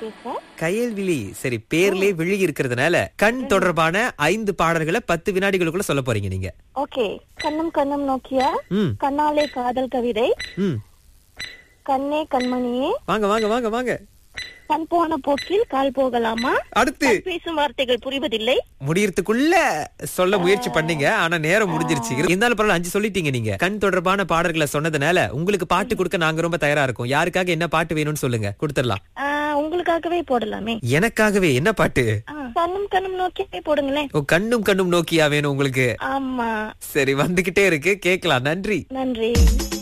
பேசுறேன் கயல்விழி சரி பேர்லயே விழி இருக்கிறதுனால கண் தொடர்பான ஐந்து பாடல்களை பத்து வினாடிகளுக்குள்ள சொல்ல போறீங்க நீங்க ஓகே கண்ணும் கண்ணும் நோக்கிய ம் கண்ணாலே காதல் கவிதை ம் கண்ணே கண்மணியே வாங்க வாங்க வாங்க வாங்க கண் போன போக்கில் கால் போகலாமா அடுத்து கண் பேசும் வார்த்தைகள் புரிவதில்லை முடியறதுக்குள்ள சொல்ல முயற்சி பண்ணீங்க ஆனா நேரம் முடிஞ்சிருச்சு இருந்தாலும் பரவாயில்ல அஞ்சு சொல்லிட்டீங்க நீங்க கண் தொடர்பான பாடல்களை சொன்னதுனால உங்களுக்கு பாட்டு கொடுக்க நாங்க ரொம்ப தயாரா இருக்கோம் யாருக்காக என்ன பாட்டு வேணும்னு சொல்லுங்க கொடுத்துடலாம் ஆ, உங்களுக்காகவே போடலாமே எனக்காகவே என்ன பாட்டு ஆ, கண்ணும் கண்ணும் நோக்கியே போடுங்களேன் ஓ கண்ணும் கண்ணும் நோக்கியா வேணும் உங்களுக்கு ஆமா சரி வந்துகிட்டே இருக்கு கேக்கலாம் நன்றி நன்றி